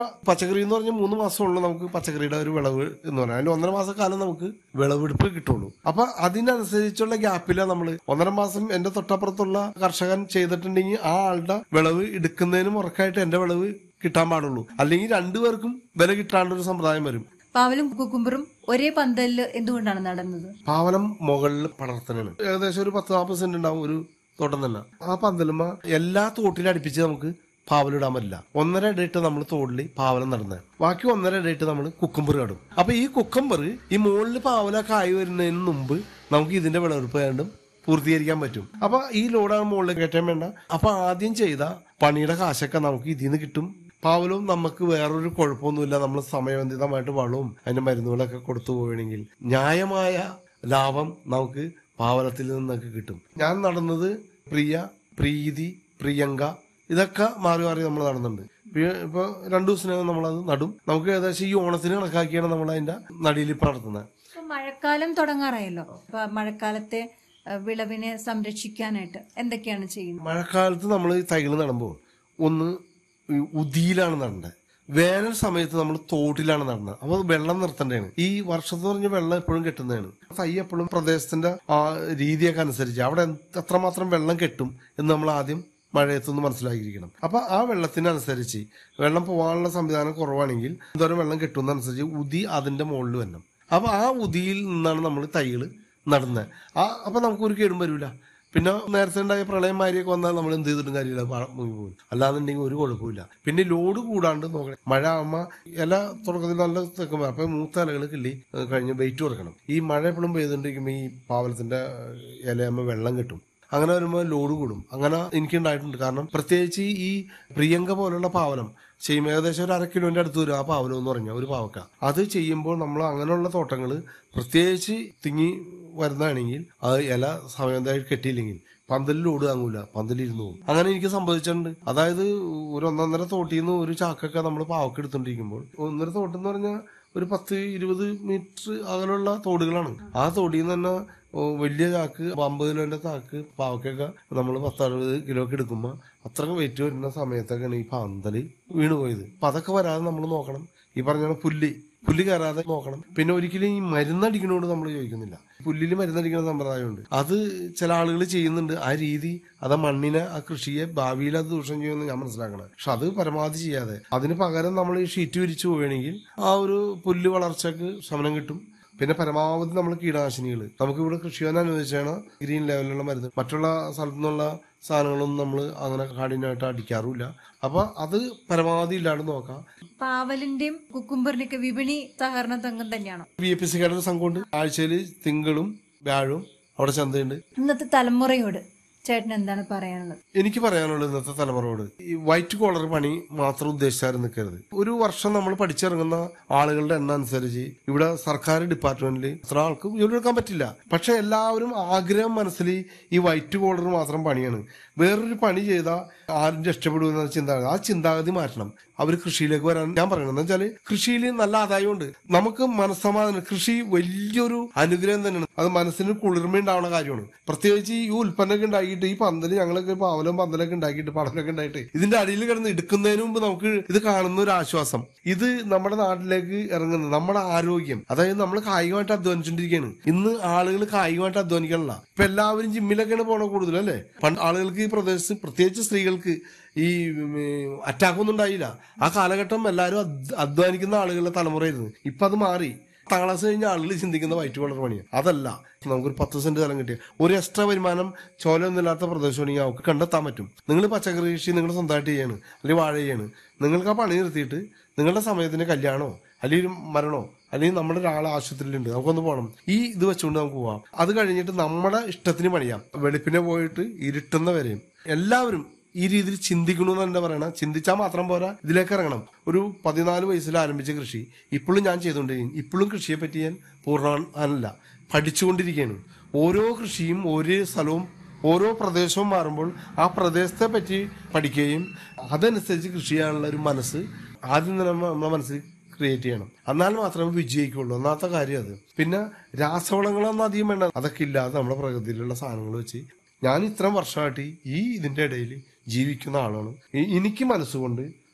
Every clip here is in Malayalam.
പച്ചക്കറി എന്ന് പറഞ്ഞാൽ മൂന്ന് മാസമുള്ളൂ നമുക്ക് പച്ചക്കറിയുടെ ഒരു വിളവ് എന്ന് പറഞ്ഞാൽ അതിന്റെ ഒന്നര മാസ കാലം നമുക്ക് വിളവെടുപ്പ് കിട്ടുള്ളൂ അപ്പൊ അതിനനുസരിച്ചുള്ള ഗ്യാപ്പില നമ്മൾ ഒന്നര മാസം എന്റെ തൊട്ടപ്പുറത്തുള്ള കർഷകൻ ചെയ്തിട്ടുണ്ടെങ്കിൽ ആ ആളുടെ വിളവ് എടുക്കുന്നതിന് മുറക്കായിട്ട് എന്റെ വിളവ് കിട്ടാൻ പാടുള്ളൂ അല്ലെങ്കിൽ രണ്ടുപേർക്കും വില കിട്ടാണ്ടൊരു സമ്പ്രദായം വരും പാവലും കുക്കുംബറും ഒരേ പന്തലില് എന്തുകൊണ്ടാണ് നടന്നത് പാവലം മുകളിൽ പടർത്തനാണ് ഏകദേശം ഒരു പത്ത് നാൽപ്പത് സെന്റ് ഉണ്ടാവും ഒരു തോട്ടം തന്നെ ആ പന്തലുമ എല്ലാ തോട്ടിലും അടുപ്പിച്ച് നമുക്ക് പാവലിടാൻ പറ്റില്ല ഒന്നര ഇടയിട്ട് നമ്മൾ തോടിൽ പാവലം നടന്നത് ബാക്കി ഒന്നര ഇടയിട്ട് നമ്മൾ കുക്കമ്പർ നടും അപ്പൊ ഈ കുക്കമ്പർ ഈ മുകളിൽ പാവലൊക്കെ ആയി വരുന്നതിന് മുമ്പ് നമുക്ക് ഇതിന്റെ വിളവെടുപ്പ് വേണ്ടും പൂർത്തീകരിക്കാൻ പറ്റും അപ്പൊ ഈ ലോഡാണ് മുകളിൽ കയറ്റാൻ വേണ്ട അപ്പൊ ആദ്യം ചെയ്ത പണിയുടെ കാശൊക്കെ നമുക്ക് ഇതിൽ നിന്ന് കിട്ടും പാവലും നമുക്ക് വേറൊരു കുഴപ്പമൊന്നുമില്ല നമ്മൾ സമയബന്ധിതമായിട്ട് വളവും അതിന്റെ മരുന്നുകളൊക്കെ കൊടുത്തു പോവുകയാണെങ്കിൽ ന്യായമായ ലാഭം നമുക്ക് പാവലത്തിൽ നിന്നൊക്കെ കിട്ടും ഞാൻ നടന്നത് പ്രിയ പ്രീതി പ്രിയങ്ക ഇതൊക്കെ മാറി മാറി നമ്മൾ നടന്നുണ്ട് ഇപ്പൊ- ഇപ്പൊ രണ്ടു ദിവസത്തിനകം നമ്മളത് നടും നമുക്ക് ഏകദേശം ഈ ഓണത്തിന് കണക്കാക്കിയാണ് നമ്മൾ അതിന്റെ നടിയിൽ ഇപ്പൊ നടത്തുന്നത് ഇപ്പൊ മഴക്കാലം തുടങ്ങാറായല്ലോ അപ്പൊ മഴക്കാലത്തെ ഏഹ്, വിളവിനെ സംരക്ഷിക്കാനായിട്ട് എന്തൊക്കെയാണ് ചെയ്യുന്നത് മഴക്കാലത്ത് നമ്മൾ തൈകൾ നടുമ്പോൾ ഒന്ന് ഈ ഉദിയിലാണ് നടേണ്ടത് വേനൽ സമയത്ത് നമ്മൾ തോട്ടിലാണ് നടന്നത് അപ്പോൾ വെള്ളം നിർത്തേണ്ടതാണ് ഈ വർഷത്ത് പറഞ്ഞ വെള്ളം എപ്പോഴും കെട്ടുന്നതാണ് തൈ എപ്പോഴും പ്രദേശത്തിന്റെ ആ രീതിയൊക്കെ അനുസരിച്ച് അവിടെ എന്ത് എത്രമാത്രം വെള്ളം കെട്ടും എന്ന് നമ്മൾ ആദ്യം മഴയത്തൊന്ന് മനസ്സിലാക്കിയിരിക്കണം അപ്പൊ ആ വെള്ളത്തിനനുസരിച്ച് വെള്ളം പോകാനുള്ള സംവിധാനം കുറവാണെങ്കിൽ എന്തോരം വെള്ളം കെട്ടുന്നതനുസരിച്ച് ഉതി അതിന്റെ മുകളിൽ വരണം അപ്പൊ ആ ഉദിയിൽ നിന്നാണ് നമ്മൾ തൈകൾ നടുന്നത് ആ അപ്പൊ നമുക്ക് ഒരു കേടും വരില്ല പിന്നെ നേരത്തെ ഉണ്ടായ പ്രളയമാരിയൊക്കെ വന്നാൽ നമ്മൾ എന്ത് ചെയ്തിട്ടും കാര്യമില്ല പാ- മുങ്ങി പോകും അല്ലാന്നുണ്ടെങ്കിൽ ഒരു കുഴപ്പമില്ല പിന്നെ ലോഡ് കൂടാണ്ട് നോക്കണം മഴ ആകുമ്പോൾ ഇല തുടക്കത്തിൽ നല്ല തെക്കുമ്പോൾ അപ്പൊ മൂത്ത ഇലകൾ കിള്ളി ഏഹ്, കഴിഞ്ഞ് വെയിറ്റ് കുറക്കണം ഈ മഴ എപ്പോഴും പെയ്തുകൊണ്ടിരിക്കുമ്പോൾ ഈ പാവലത്തിന്റെ ഇലയാകുമ്പോൾ വെള്ളം കിട്ടും അങ്ങനെ വരുമ്പോൾ ലോഡ് കൂടും അങ്ങനെ എനിക്കുണ്ടായിട്ടുണ്ട് കാരണം പ്രത്യേകിച്ച് ഈ പ്രിയങ്ക പോലുള്ള പാവലം ചെയ്യുമ്പോൾ ഏകദേശം ഒരു അര കിലോന്റെ അടുത്ത് വരും ആ പാവലം എന്ന് പറഞ്ഞാൽ ഒരു പാവക്ക അത് ചെയ്യുമ്പോൾ നമ്മൾ അങ്ങനെയുള്ള തോട്ടങ്ങൾ പ്രത്യേകിച്ച് തിങ്ങി വരുന്നതാണെങ്കിൽ അത് ഇല സമയത്തായിട്ട് കെട്ടിയില്ലെങ്കിൽ പന്തലിൽ ഓട് താങ്ങൂല പന്തലിരുന്ന് പോകും അങ്ങനെ എനിക്ക് സംഭവിച്ചിട്ടുണ്ട് അതായത് ഒരു ഒന്നൊന്നര തോട്ടിൽ നിന്ന് ഒരു ചാക്കൊക്കെ നമ്മൾ പാവക്ക എടുത്തോണ്ടിരിക്കുമ്പോൾ ഒന്നര തോട്ടം എന്ന് പറഞ്ഞാൽ ഒരു പത്ത് ഇരുപത് മീറ്റർ അകലുള്ള തോടുകളാണ് ആ തോടിൽ നിന്ന് തന്നെ ഓ, വലിയ ചാക്ക് അമ്പത് കിലോന്റെ ചാക്ക് പാവക്കൊക്കെ നമ്മൾ പത്തറുപത് കിലോ ഒക്കെ എടുക്കുമ്പോൾ അത്രയും വെയിറ്റ് വരുന്ന സമയത്തൊക്കെയാണ് ഈ പന്തല് വീണ് പോയത് അപ്പൊ അതൊക്കെ വരാതെ നമ്മൾ നോക്കണം ഈ പറഞ്ഞ പുല്ല് പുല്ല് കയറാതെ നോക്കണം പിന്നെ ഒരിക്കലും ഈ മരുന്നടിക്കണോട് നമ്മൾ ചോദിക്കുന്നില്ല പുല്ലിൽ മരുന്നടിക്കുന്ന സമ്പ്രദായമുണ്ട് അത് ചില ആളുകൾ ചെയ്യുന്നുണ്ട് ആ രീതി അത് ആ മണ്ണിനെ ആ കൃഷിയെ ഭാവിയിൽ അത് ദൂഷം ചെയ്യുമെന്ന് ഞാൻ മനസ്സിലാക്കണം പക്ഷെ അത് പരമാവധി ചെയ്യാതെ അതിന് പകരം നമ്മൾ ഈ ഷീറ്റ് വിരിച്ചു പോവുകയാണെങ്കിൽ ആ ഒരു പുല്ല് വളർച്ചക്ക് ശമനം കിട്ടും പിന്നെ പരമാവധി നമ്മൾ കീടനാശിനികൾ നമുക്ക് ഇവിടെ കൃഷിയോനെ അനുവദിച്ചാണ് ഗ്രീൻ ലെവലിലുള്ള മരുന്ന് മറ്റുള്ള സ്ഥലത്തു നിന്നുള്ള സാധനങ്ങളൊന്നും നമ്മൾ അങ്ങനെ കാഠിന്യമായിട്ട് അടിക്കാറുമില്ല അപ്പൊ അത് പരമാവധി ഇല്ലാണ്ട് നോക്കാം പാവലിന്റെയും കുക്കുംബറിന്റെയൊക്കെ വിപണി സഹകരണ സംഘം തന്നെയാണോ ബി എ പി സി ഒരു സംഘമുണ്ട് ആഴ്ചയിൽ തിങ്കളും വ്യാഴവും അവിടെ ചന്തയുണ്ട് ഇന്നത്തെ തലമുറയോട് ചേട്ടൻ എന്താണ് പറയാനുള്ളത് എനിക്ക് പറയാനുള്ളത് ഇന്നത്തെ തലമുറയോട് ഈ വൈറ്റ് കോളർ പണി മാത്രം ഉദ്ദേശിച്ചാലും നിൽക്കരുത് ഒരു വർഷം നമ്മൾ പഠിച്ചിറങ്ങുന്ന ആളുകളുടെ എണ്ണം അനുസരിച്ച് ഇവിടെ സർക്കാർ ഡിപ്പാർട്ട്മെന്റിൽ ഇത്ര ആൾക്ക് ജോലി എടുക്കാൻ പറ്റില്ല പക്ഷെ എല്ലാവരും ആഗ്രഹം മനസ്സിൽ ഈ വൈറ്റ് കോളർ മാത്രം പണിയാണ് വേറൊരു പണി ചെയ്താൽ ആരും രക്ഷപ്പെടുമെന്ന ചിന്താഗതി ആ ചിന്താഗതി മാറ്റണം അവർ കൃഷിയിലേക്ക് വരാൻ ഞാൻ പറയണം എന്ന് വെച്ചാല് കൃഷിയിൽ നല്ല ആദായമുണ്ട് നമുക്ക് മനസ്സമാധാനം കൃഷി വലിയൊരു അനുഗ്രഹം തന്നെയാണ് അത് മനസ്സിന് കുളിർമ ഉണ്ടാവുന്ന കാര്യമാണ് പ്രത്യേകിച്ച് ഈ ഉൽപ്പന്നമൊക്കെ ഉണ്ടാക്കിയിട്ട് ഈ പന്തല് ഞങ്ങളൊക്കെ പാവലും പന്തലൊക്കെ ഉണ്ടാക്കിയിട്ട് പടലൊക്കെ ഉണ്ടായിട്ട് ഇതിന്റെ അടിയിൽ കിടന്ന് എടുക്കുന്നതിന് മുമ്പ് നമുക്ക് ഇത് കാണുന്ന ഒരു ആശ്വാസം ഇത് നമ്മുടെ നാട്ടിലേക്ക് ഇറങ്ങുന്നത് നമ്മുടെ ആരോഗ്യം അതായത് നമ്മൾ കായികമായിട്ട് അധ്വാനിച്ചുകൊണ്ടിരിക്കുകയാണ് ഇന്ന് ആളുകൾ കായികമായിട്ട് അധ്വാനിക്കണല്ല ഇപ്പൊ എല്ലാവരും ജിമ്മിലൊക്കെയാണ് പോണ കൂടുതൽ അല്ലേ പണ്ട് ആളുകൾക്ക് ഈ പ്രദേശത്ത് പ്രത്യേകിച്ച് സ്ത്രീകൾക്ക് ഈ അറ്റാക്ക് ഒന്നും ഉണ്ടായില്ല ആ കാലഘട്ടം എല്ലാവരും അധ്വ- അധ്വാനിക്കുന്ന ആളുകളുടെ തലമുറയായിരുന്നു ഇപ്പൊ അത് മാറി പത്താം ക്ലാസ് കഴിഞ്ഞ ആളുകൾ ചിന്തിക്കുന്ന വൈറ്റ് കോളർ പണിയാണ് അതല്ല നമുക്കൊരു പത്ത് സെന്റ് സ്ഥലം കിട്ടിയ ഒരു എക്സ്ട്രാ വരുമാനം ചോലൊന്നുമില്ലാത്ത പ്രദേശമാണെങ്കിൽ അവർക്ക് കണ്ടെത്താൻ പറ്റും നിങ്ങൾ പച്ചക്കറി കൃഷി നിങ്ങൾ സ്വന്തമായിട്ട് ചെയ്യാണ് അല്ലെങ്കിൽ വാഴ ചെയ്യാണ് നിങ്ങൾക്ക് ആ പണി നിർത്തിയിട്ട് നിങ്ങളുടെ സമയത്തിന് കല്യാണോ അല്ലെങ്കിൽ ഒരു മരണോ അല്ലെങ്കിൽ നമ്മുടെ ഒരാൾ ആശുപത്രിയിലുണ്ട് നമുക്കൊന്ന് പോകണം ഈ ഇത് വെച്ചുകൊണ്ട് നമുക്ക് പോവാം അത് കഴിഞ്ഞിട്ട് നമ്മുടെ ഇഷ്ടത്തിന് പണിയാം വെളുപ്പിനെ പോയിട്ട് ഇരുട്ടുന്ന വരെയും എല്ലാവരും ഈ രീതിയിൽ ചിന്തിക്കണമെന്ന് എന്താ പറയണ ചിന്തിച്ചാൽ മാത്രം പോരാ ഇതിലേക്ക് ഇറങ്ങണം ഒരു പതിനാല് വയസ്സിൽ ആരംഭിച്ച കൃഷി ഇപ്പോഴും ഞാൻ ചെയ്തുകൊണ്ടിരിക്കും ഇപ്പോഴും കൃഷിയെ പറ്റി ഞാൻ പൂർണ്ണമല്ല പഠിച്ചുകൊണ്ടിരിക്കുകയാണ് ഓരോ കൃഷിയും ഓരോ സ്ഥലവും ഓരോ പ്രദേശവും മാറുമ്പോൾ ആ പ്രദേശത്തെ പറ്റി പഠിക്കുകയും അതനുസരിച്ച് കൃഷി ചെയ്യാനുള്ള ഒരു മനസ്സ് ആദ്യം തന്നെ നമ്മ- നമ്മുടെ മനസ്സിൽ ക്രിയേറ്റ് ചെയ്യണം എന്നാൽ മാത്രമേ വിജയിക്കുള്ളൂ ഒന്നാമത്തെ കാര്യം അത് പിന്നെ രാസവളങ്ങളൊന്നും അധികം വേണ്ട അതൊക്കെ ഇല്ലാതെ നമ്മുടെ പ്രകൃതിയിലുള്ള സാധനങ്ങൾ വെച്ച് ഞാൻ ഇത്രയും വർഷമായിട്ട് ഈ ഇതിന്റെ ഇടയിൽ ജീവിക്കുന്ന ആളാണ് എ- എനിക്ക് മനസ്സുകൊണ്ട്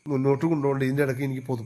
മുന്നോട്ട് കൊണ്ടുപോകേണ്ടത് ഇതിന്റെ ഇടയ്ക്ക് എനിക്ക് പൊതു